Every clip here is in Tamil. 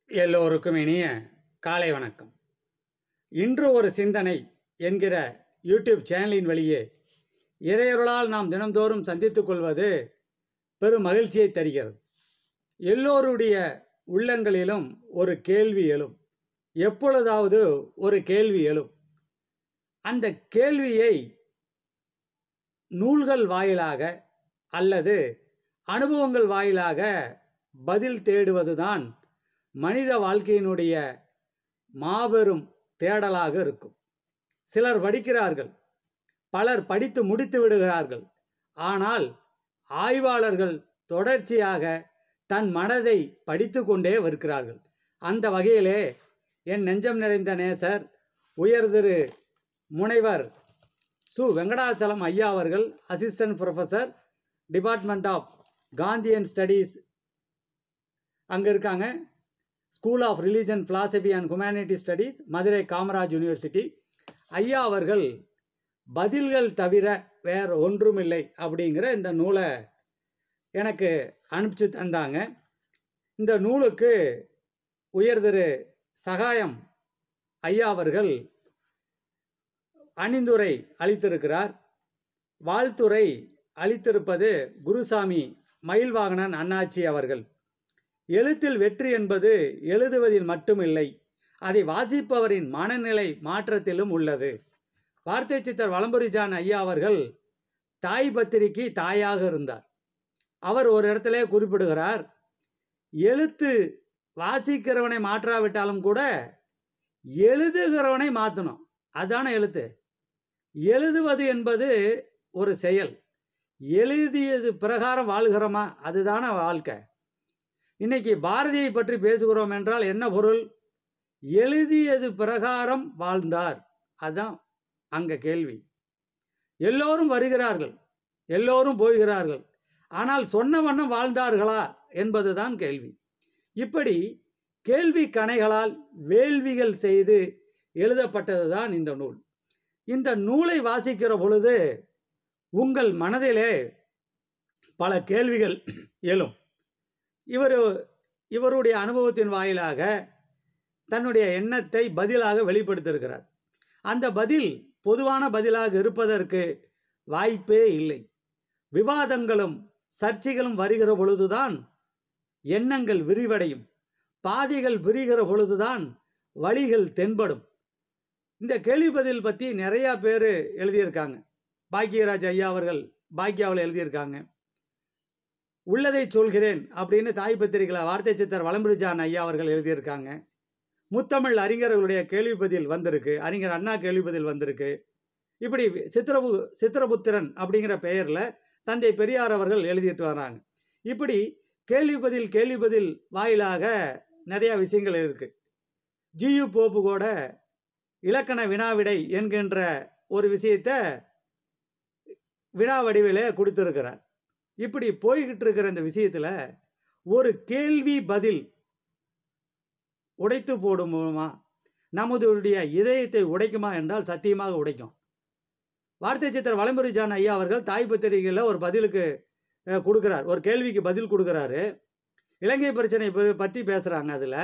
எல்லோருக்கும் இனிய காலை வணக்கம் இன்று ஒரு சிந்தனை என்கிற யூடியூப் சேனலின் வழியே இறையருளால் நாம் தினந்தோறும் சந்தித்துக் கொள்வது பெரும் மகிழ்ச்சியை தருகிறது எல்லோருடைய உள்ளங்களிலும் ஒரு கேள்வி எழும் எப்பொழுதாவது ஒரு கேள்வி எழும் அந்த கேள்வியை நூல்கள் வாயிலாக அல்லது அனுபவங்கள் வாயிலாக பதில் தேடுவதுதான் மனித வாழ்க்கையினுடைய மாபெரும் தேடலாக இருக்கும் சிலர் படிக்கிறார்கள் பலர் படித்து முடித்து விடுகிறார்கள் ஆனால் ஆய்வாளர்கள் தொடர்ச்சியாக தன் மனதை படித்து கொண்டே வருகிறார்கள் அந்த வகையிலே என் நெஞ்சம் நிறைந்த நேசர் உயர் திரு முனைவர் சு வெங்கடாச்சலம் ஐயா அவர்கள் assistant professor department of Gandhian studies அங்கே இருக்காங்க school of religion philosophy and humanity studies Madurai Kamaraj university ஐயா அவர்கள் பதில்கள் தவிர வேற ஒன்றுமில்லை அப்படிங்கிற இந்த நூலை எனக்கு அனுப்பிச்சு தந்தாங்க இந்த நூலுக்கு உயர் திரு சகாயம் ஐயா அவர்கள் அணிந்துரை அளித்திருக்கிறார் வாழ்த்துரை அளித்திருப்பது குருசாமி மயில்வாகனன் அண்ணாச்சி அவர்கள் எழுத்தில் வெற்றி என்பது எழுதுவதில் மட்டுமில்லை அதை வாசிப்பவரின் மனநிலை மாற்றத்திலும் உள்ளது வார்த்தை சித்தர் வலம்புரிஜான் ஐயா அவர்கள் தாய் பத்திரிகை தாயாக இருந்தார் அவர் ஒரு இடத்துல குறிப்பிடுகிறார் எழுத்து வாசிக்கிறவனை மாற்றாவிட்டாலும் கூட எழுதுகிறவனை மாற்றணும் அதான எழுத்து எழுதுவது என்பது ஒரு செயல் எழுதியது பிரகாரம் வாழ்கிறோமா அதுதான வாழ்க்கை இன்னைக்கு பாரதியை பற்றி பேசுகிறோம் என்றால் என்ன பொருள் எழுதியது பிரகாரம் வாழ்ந்தார் அதான் அங்க கேள்வி எல்லோரும் வருகிறார்கள் எல்லோரும் போகிறார்கள் ஆனால் சொன்ன வண்ணம் வாழ்ந்தார்களா என்பதுதான் கேள்வி இப்படி கேள்வி கணைகளால் வேள்விகள் செய்து எழுதப்பட்டதுதான் இந்த நூல் இந்த நூலை வாசிக்கிற பொழுது உங்கள் மனதிலே பல கேள்விகள் எழும் இவர் இவருடைய அனுபவத்தின் வாயிலாக தன்னுடைய எண்ணத்தை பதிலாக வெளிப்படுத்தியிருக்கிறார் அந்த பதில் பொதுவான பதிலாக இருப்பதற்கு வாய்ப்பே இல்லை விவாதங்களும் சர்ச்சைகளும் வருகிற பொழுதுதான் எண்ணங்கள் விரிவடையும் பாதைகள் விரிகிற பொழுதுதான் வழிகள் தென்படும் இந்த கேள்வி பதில் பற்றி நிறையா பேர் எழுதியிருக்காங்க பாக்கியராஜ் ஐயா அவர்கள் பாக்கியாவில் எழுதியிருக்காங்க உள்ளதை சொல்கிறேன் அப்படின்னு தாய் பத்திரிகையில் வார்த்தை சித்தர் வளம்புரிஜான் ஐயா அவர்கள் எழுதியிருக்காங்க முத்தமிழ் அறிஞர்களுடைய கேள்வி பதில் வந்திருக்கு அறிஞர் அண்ணா கேள்வி பதில் வந்திருக்கு இப்படி சித்திரபு சித்திரபுத்திரன் அப்படிங்கிற பெயரில் தந்தை பெரியார் அவர்கள் எழுதிட்டு வராங்க இப்படி கேள்வி பதில் கேள்வி பதில் வாயிலாக நிறையா விஷயங்கள் இருக்குது ஜியு போப்பு கூட இலக்கண வினாவிடை என்கின்ற ஒரு விஷயத்தை வினா வடிவிலே கொடுத்துருக்கிறார் இப்படி போய்கிட்டு இருக்கிற இந்த விஷயத்தில் ஒரு கேள்வி பதில் உடைத்து போடுமா நமதுடைய இதயத்தை உடைக்குமா என்றால் சத்தியமாக உடைக்கும் வார்த்தை சித்தர் வளம்புரி ஜான் ஐயா அவர்கள் தாய் பத்திரிகையில் ஒரு பதிலுக்கு அஹ், கொடுக்குறார் ஒரு கேள்விக்கு பதில் கொடுக்குறாரு இலங்கை பிரச்சனை ப- பற்றி பேசுகிறாங்க அதில்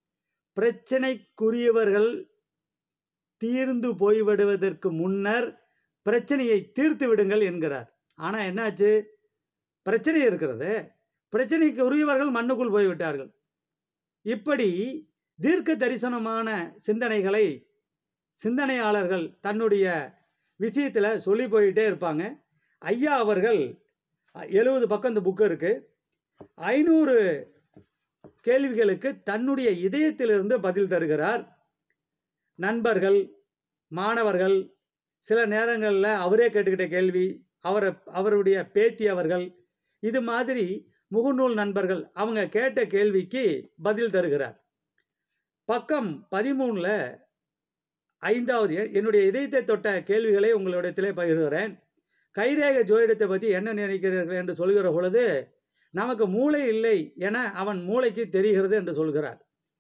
பிரச்சனைக்குரியவர்கள் தீர்ந்து போய்விடுவதற்கு முன்னர் பிரச்சனையை தீர்த்து விடுங்கள் என்கிறார் ஆனால் என்னாச்சு பிரச்சனை இருக்கிறது பிரச்சனைக்கு உரியவர்கள் மண்ணுக்குள் போய்விட்டார்கள் இப்படி தீர்க்க தரிசனமான சிந்தனைகளை சிந்தனையாளர்கள் தன்னுடைய விஷயத்தில் சொல்லி போயிட்டே இருப்பாங்க ஐயா அவர்கள் எழுபது பக்கம் இந்த புக்கு இருக்குது ஐநூறு கேள்விகளுக்கு தன்னுடைய இதயத்திலிருந்து பதில் தருகிறார் நண்பர்கள் மாணவர்கள் சில நேரங்களில் அவரே கேட்டுக்கிட்ட கேள்வி அவரை அவருடைய பேத்தி அவர்கள் இது மாதிரி முகநூல் நண்பர்கள் அவங்க கேட்ட கேள்விக்கு பதில் தருகிறார் பக்கம் பதிமூணில் ஐந்தாவது எ- என்னுடைய இதயத்தை தொட்ட கேள்விகளை உங்களிடத்திலே பகிர்கிறேன் கைரேக ஜோதிடத்தை பற்றி என்ன நினைக்கிறீர்கள் என்று சொல்கிற பொழுது நமக்கு மூளை இல்லை என அவன் மூளைக்கு தெரிகிறது என்று சொல்கிறார்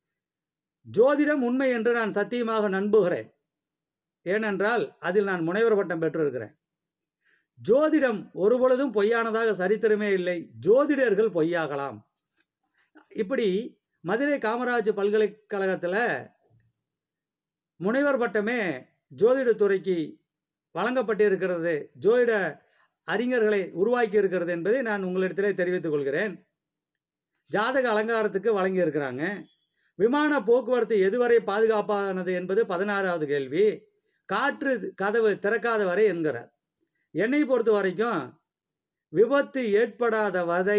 ஜோதிடம் உண்மை என்று நான் சத்தியமாக நம்புகிறேன் ஏனென்றால் அதில் நான் முனைவர் பட்டம் பெற்றிருக்கிறேன் ஜோதிடம் ஒருபொழுதும் பொய்யானதாக சரித்திரமே இல்லை ஜோதிடர்கள் பொய்யாகலாம் இப்படி மதுரை காமராஜ் பல்கலைக்கழகத்தில் முனைவர் பட்டமே ஜோதிடத் துறைக்கு வழங்கப்பட்டிருக்கிறது ஜோதிட அறிஞர்களை உருவாக்கி இருக்கிறது என்பதை நான் உங்களிடத்திலே தெரிவித்துக் கொள்கிறேன் ஜாதக அலங்காரத்துக்கு வழங்கி இருக்கிறாங்க விமான போக்குவரத்து எதுவரை பாதுகாப்பானது என்பது பதினாறாவது கேள்வி காற்று கதவு திறக்காத வரை என்கிறார் என்னை பொறுத்த வரைக்கும் விபத்து ஏற்படாத வரை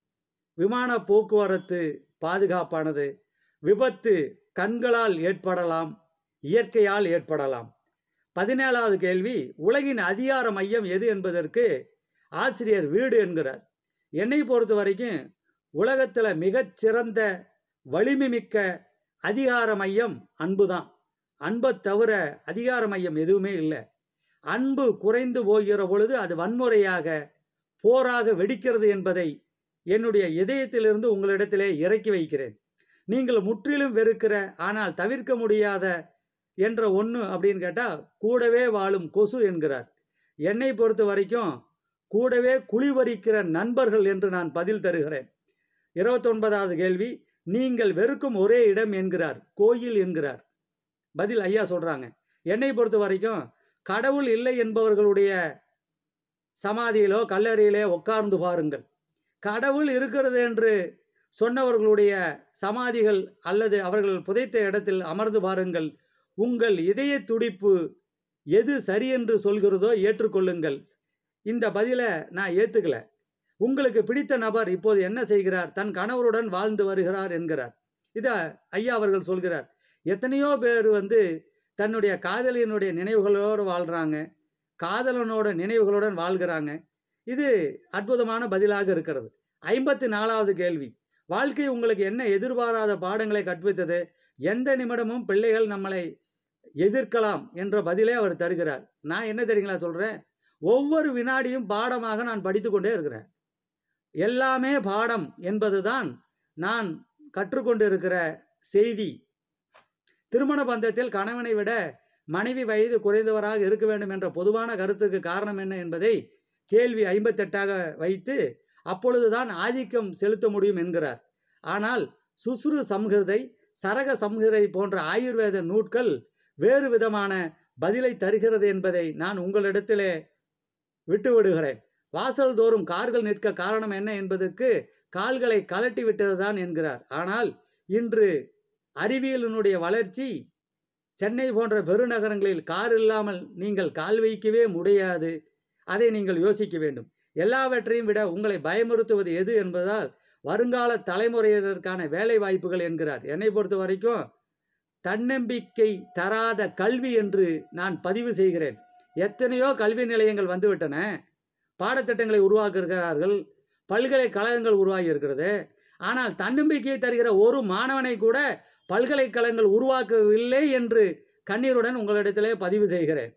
விமான போக்குவரத்து பாதுகாப்பானது விபத்து கண்களால் ஏற்படலாம் இயற்கையால் ஏற்படலாம் பதினேழாவது கேள்வி உலகின் அதிகார மையம் எது என்பதற்கு ஆசிரியர் வீடு என்கிறார் என்னை பொறுத்த வரைக்கும் உலகத்தில் மிகச்சிறந்த வலிமை மிக்க அதிகார மையம் அன்பு தான் அன்பை தவிர அதிகார மையம் எதுவுமே இல்லை அன்பு குறைந்து போகிற பொழுது அது வன்முறையாக போராக வெடிக்கிறது என்பதை என்னுடைய இதயத்திலிருந்து உங்களிடத்திலே இறக்கி வைக்கிறேன் நீங்கள் முற்றிலும் வெறுக்கிற ஆனால் தவிர்க்க முடியாத என்ற ஒன்று அப்படின்னு கேட்டால் கூடவே வாழும் கொசு என்கிறார் என்னை பொறுத்த வரைக்கும் கூடவே குழிவரிக்கிற நண்பர்கள் என்று நான் பதில் தருகிறேன் இருபத்தொன்பதாவது கேள்வி நீங்கள் வெறுக்கும் ஒரே இடம் என்கிறார் கோயில் என்கிறார் பதில் ஐயா சொல்றாங்க என்னை பொறுத்த வரைக்கும் கடவுள் இல்லை என்பவர்களுடைய சமாதியிலோ கல்லறையிலே உட்கார்ந்து பாருங்கள் கடவுள் இருக்கிறது என்று சொன்னவர்களுடைய சமாதிகள் அல்லது அவர்கள் புதைத்த இடத்தில் அமர்ந்து பாருங்கள் உங்கள் இதய துடிப்பு எது சரி என்று சொல்கிறதோ ஏற்றுக்கொள்ளுங்கள் இந்த பதிலை நான் ஏற்றுக்கல உங்களுக்கு பிடித்த நபர் இப்போது என்ன செய்கிறார் தன் கணவருடன் வாழ்ந்து வருகிறார் என்கிறார் இதை ஐயா அவர்கள் சொல்கிறார் எத்தனையோ பேர் வந்து தன்னுடைய காதலியினுடைய நினைவுகளோடு வாழ்கிறாங்க காதலனோட நினைவுகளுடன் வாழ்கிறாங்க இது அற்புதமான பதிலாக இருக்கிறது ஐம்பத்தி நாலாவது கேள்வி வாழ்க்கை உங்களுக்கு என்ன எதிர்பாராத பாடங்களை கற்பித்தது எந்த நிமிடமும் பிள்ளைகள் நம்மளை எதிர்க்கலாம் என்ற பதிலே அவர் தருகிறார் நான் என்ன தெரியுங்களா சொல்கிறேன் ஒவ்வொரு வினாடியும் பாடமாக நான் படித்து கொண்டே இருக்கிறேன் எல்லாமே பாடம் என்பதுதான் நான் கற்றுக்கொண்டு இருக்கிற செய்தி திருமண பந்தத்தில் கணவனை விட மனைவி வயது குறைந்தவராக இருக்க வேண்டும் என்ற பொதுவான கருத்துக்கு காரணம் என்ன என்பதை கேள்வி ஐம்பத்தெட்டாக வைத்து அப்பொழுதுதான் ஆதிக்கம் செலுத்த முடியும் என்கிறார் ஆனால் சுசுரு சம்ஹிருதை சரக சம்ஹிருதை போன்ற ஆயுர்வேத நூட்கள் வேறு விதமான பதிலை தருகிறது என்பதை நான் உங்களிடத்திலே விட்டுவிடுகிறேன் வாசல் தோறும் கார்கள் நிற்க காரணம் என்ன என்பதற்கு கால்களை கலட்டி விட்டதுதான் என்கிறார் ஆனால் இன்று அறிவியலினுடைய வளர்ச்சி சென்னை போன்ற பெருநகரங்களில் கார் இல்லாமல் நீங்கள் கால் வைக்கவே முடியாது அதை நீங்கள் யோசிக்க வேண்டும் எல்லாவற்றையும் விட உங்களை பயமுறுத்துவது எது என்பதால் வருங்கால தலைமுறையினருக்கான வேலை வாய்ப்புகள் என்கிறார் என்னை பொறுத்த வரைக்கும் தன்னம்பிக்கை தராத கல்வி என்று நான் பதிவு செய்கிறேன் எத்தனையோ கல்வி நிலையங்கள் வந்துவிட்டன பாடத்திட்டங்களை உருவாக்குகிறார்கள் பல்கலைக்கழகங்கள் உருவாகி இருக்கிறது ஆனால் தன்னம்பிக்கையை தருகிற ஒரு மாணவனை கூட பல்கலைக்கழகங்கள் உருவாக்கவில்லை என்று கண்ணீருடன் உங்களிடத்திலே பதிவு செய்கிறேன்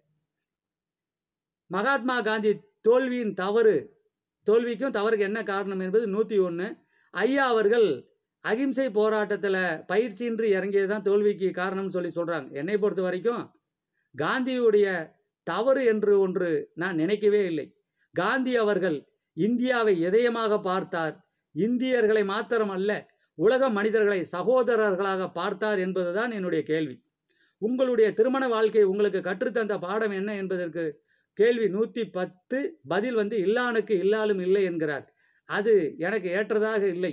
மகாத்மா காந்தி தோல்வியின் தவறு தோல்விக்கும் தவறுக்கு என்ன காரணம் என்பது நூற்றி ஒன்று ஐயா அவர்கள் அகிம்சை போராட்டத்தில் பயிற்சியின்றி இறங்கியது தான் தோல்விக்கு காரணம்னு சொல்லி சொல்கிறாங்க என்னை பொறுத்த வரைக்கும் காந்தியுடைய தவறு என்று ஒன்று நான் நினைக்கவே இல்லை காந்தி அவர்கள் இந்தியாவை இதயமாக பார்த்தார் இந்தியர்களை மாத்திரமல்ல உலக மனிதர்களை சகோதரர்களாக பார்த்தார் என்பதுதான் என்னுடைய கேள்வி உங்களுடைய திருமண வாழ்க்கை உங்களுக்கு கற்றுத்தந்த பாடம் என்ன என்பதற்கு கேள்வி நூற்றி பத்து பதில் வந்து இல்லானுக்கு இல்லாலும் இல்லை என்கிறார் அது எனக்கு ஏற்றதாக இல்லை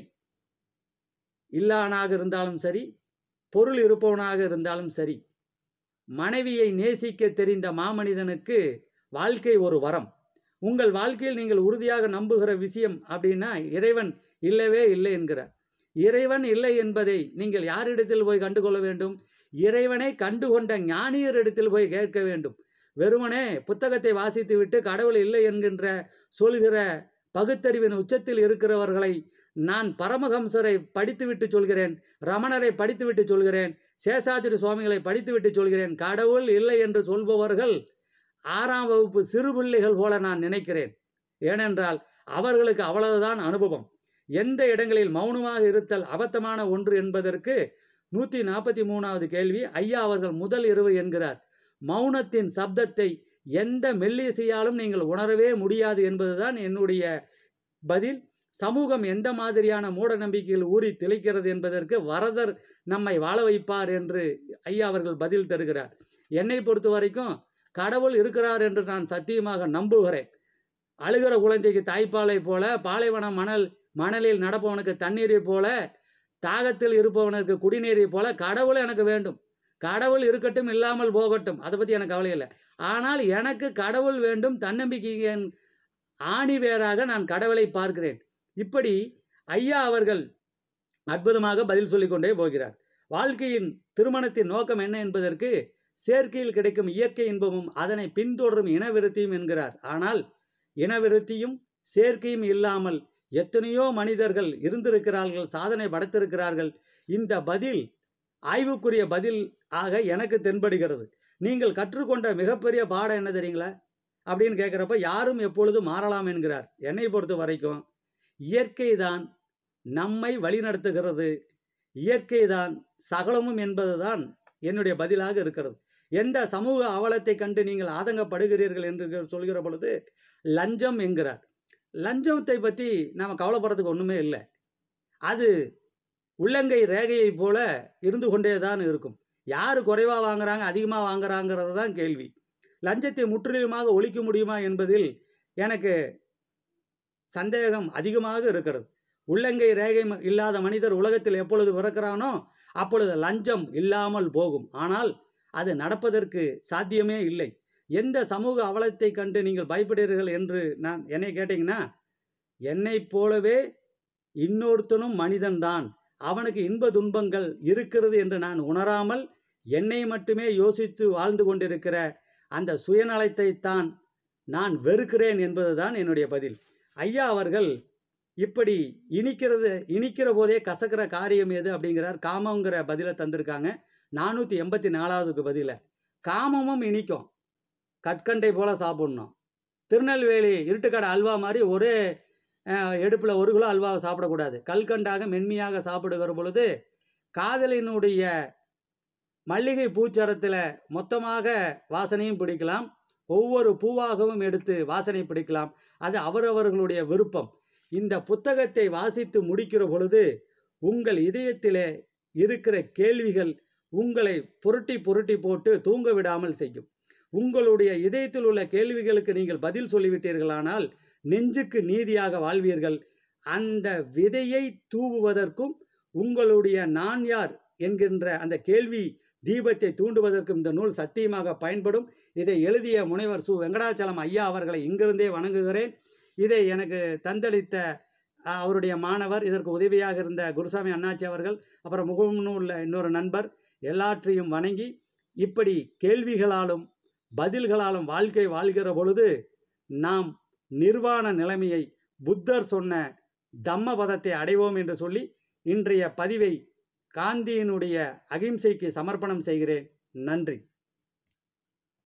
இல்லானாக இருந்தாலும் சரி பொருள் இருப்பவனாக இருந்தாலும் சரி மனைவியை நேசிக்க தெரிந்த மாமனிதனுக்கு வாழ்க்கை ஒரு வரம் உங்கள் வாழ்க்கையில் நீங்கள் உறுதியாக நம்புகிற விஷயம் அப்படின்னா இறைவன் இல்லவே இல்லை என்கிறார் இறைவன் இல்லை என்பதை நீங்கள் யாரிடத்தில் போய் கண்டுகொள்ள வேண்டும் இறைவனை கண்டுகொண்ட ஞானியரிடத்தில் போய் கேட்க வேண்டும் வெறுமனே புத்தகத்தை வாசித்து விட்டு கடவுள் இல்லை என்கின்ற சொல்கிற பகுத்தறிவின் உச்சத்தில் இருக்கிறவர்களை நான் பரமஹம்சரை படித்துவிட்டு சொல்கிறேன் ரமணரை படித்துவிட்டு சொல்கிறேன் சேஷாதிரி சுவாமிகளை படித்துவிட்டு சொல்கிறேன் கடவுள் இல்லை என்று சொல்பவர்கள் ஆறாம் வகுப்பு சிறு பிள்ளைகள் போல நான் நினைக்கிறேன் ஏனென்றால் அவர்களுக்கு அவ்வளவுதான் அனுபவம் எந்த இடங்களில் மௌனமாக இருத்தல் அபத்தமான ஒன்று என்பதற்கு நூற்றி நாற்பத்தி மூணாவது கேள்வி ஐயா அவர்கள் முதல் இரவு என்கிறார் மௌனத்தின் சப்தத்தை எந்த மெல்லிசையாலும் நீங்கள் உணரவே முடியாது என்பதுதான் என்னுடைய பதில் சமூகம் எந்த மாதிரியான மூட நம்பிக்கையில் ஊறி திளைக்கிறது என்பதற்கு வரதர் நம்மை வாழ வைப்பார் என்று ஐயா அவர்கள் பதில் தருகிறார் என்னை பொறுத்த வரைக்கும் கடவுள் இருக்கிறார் என்று நான் சத்தியமாக நம்புகிறேன் அழுகிற குழந்தைக்கு தாய்ப்பாலை போல பாலைவன மணல் மணலில் நடப்பவனுக்கு தண்ணீரை போல தாகத்தில் இருப்பவனுக்கு குடிநீரை போல கடவுள் எனக்கு வேண்டும் கடவுள் இருக்கட்டும் இல்லாமல் போகட்டும் அதை பற்றி எனக்கு கவலை இல்லை ஆனால் எனக்கு கடவுள் வேண்டும் தன்னம்பிக்கையின் ஆணி வேறாக நான் கடவுளை பார்க்கிறேன் இப்படி ஐயா அவர்கள் அற்புதமாக பதில் சொல்லிக்கொண்டே போகிறார் வாழ்க்கையின் திருமணத்தின் நோக்கம் என்ன என்பதற்கு சேர்க்கையில் கிடைக்கும் இயற்கை இன்பமும் அதனை பின்தொடரும் இனவிருத்தியும் என்கிறார் ஆனால் இனவிருத்தியும் சேர்க்கையும் இல்லாமல் எத்தனையோ மனிதர்கள் இருந்திருக்கிறார்கள் சாதனை படைத்திருக்கிறார்கள் இந்த பதில் ஆய்வுக்குரிய பதில் ஆக எனக்கு தென்படுகிறது நீங்கள் கற்றுக்கொண்ட மிகப்பெரிய பாடம் என்ன தெரியுங்களா அப்படின்னு கேட்குறப்ப யாரும் எப்பொழுதும் மாறலாம் என்கிறார் என்னை பொறுத்த வரைக்கும் இயற்கை தான் நம்மை வழிநடத்துகிறது இயற்கை தான் சகலமும் என்பதுதான் என்னுடைய பதிலாக இருக்கிறது எந்த சமூக அவலத்தை கண்டு நீங்கள் ஆதங்கப்படுகிறீர்கள் என்று சொல்கிற பொழுது லஞ்சம் என்கிறார் லஞ்சத்தை பற்றி நாம் கவலைப்படுறதுக்கு ஒன்றுமே இல்லை அது உள்ளங்கை ரேகையை போல இருந்து கொண்டே தான் இருக்கும் யார் குறைவாக வாங்குறாங்க அதிகமாக வாங்குறாங்கிறது தான் கேள்வி லஞ்சத்தை முற்றிலுமாக ஒழிக்க முடியுமா என்பதில் எனக்கு சந்தேகம் அதிகமாக இருக்கிறது உள்ளங்கை ரேகை ம- இல்லாத மனிதர் உலகத்தில் எப்பொழுது பிறக்கிறானோ அப்பொழுது லஞ்சம் இல்லாமல் போகும் ஆனால் அது நடப்பதற்கு சாத்தியமே இல்லை எந்த சமூக அவலத்தை கண்டு நீங்கள் பயப்படுகிறீர்கள் என்று நான் என்னை கேட்டிங்கன்னா என்னைப் போலவே இன்னொருத்தனும் மனிதன்தான் அவனுக்கு இன்ப துன்பங்கள் இருக்கிறது என்று நான் உணராமல் என்னை மட்டுமே யோசித்து வாழ்ந்து கொண்டிருக்கிற அந்த சுயநலத்தை தான் நான் வெறுக்கிறேன் என்பதுதான் என்னுடைய பதில் ஐயா அவர்கள் இப்படி இனிக்கிறது இனிக்கிற போதே கசக்கிற காரியம் எது அப்படிங்கிறார் காமங்கிற பதிலை தந்திருக்காங்க நானூற்றி எண்பத்தி நாலாவதுக்கு பதில காமமும் இனிக்கும் கற்கண்டை போல சாப்பிடணும் திருநெல்வேலி இருட்டுக்கடை அல்வா மாதிரி ஒரே எடுப்பில் ஒரு கிலோ அல்வாவை சாப்பிடக்கூடாது கல்கண்டாக மென்மையாக சாப்பிடுகிற பொழுது காதலினுடைய மல்லிகை பூச்சரத்தில் மொத்தமாக வாசனையும் பிடிக்கலாம் ஒவ்வொரு பூவாகவும் எடுத்து வாசனை பிடிக்கலாம் அது அவரவர்களுடைய விருப்பம் இந்த புத்தகத்தை வாசித்து முடிக்கிற பொழுது உங்கள் இதயத்திலே இருக்கிற கேள்விகள் உங்களை புரட்டி புரட்டி போட்டு தூங்க விடாமல் செய்யும் உங்களுடைய இதயத்தில் உள்ள கேள்விகளுக்கு நீங்கள் பதில் சொல்லிவிட்டீர்களானால் நெஞ்சுக்கு நீதியாக வாழ்வீர்கள் அந்த விதையை தூவுவதற்கும் உங்களுடைய நான் யார் என்கின்ற அந்த கேள்வி தீபத்தை தூண்டுவதற்கும் இந்த நூல் சத்தியமாக பயன்படும் இதை எழுதிய முனைவர் சு வெங்கடாச்சலம் ஐயா அவர்களை இங்கிருந்தே வணங்குகிறேன் இதை எனக்கு தந்தளித்த அஹ், அவருடைய மாணவர் இதற்கு உதவியாக இருந்த குருசாமி அண்ணாச்சி அவர்கள் அப்புறம் முகநூலில் இன்னொரு நண்பர் எல்லாற்றையும் வணங்கி இப்படி கேள்விகளாலும் பதில்களாலும் வாழ்க்கை வாழ்கிற பொழுது நாம் நிர்வாண நிலைமையை புத்தர் சொன்ன தம்மபதத்தை அடைவோம் என்று சொல்லி இன்றைய பதிவை காந்தியினுடைய அகிம்சைக்கு சமர்ப்பணம் செய்கிறேன் நன்றி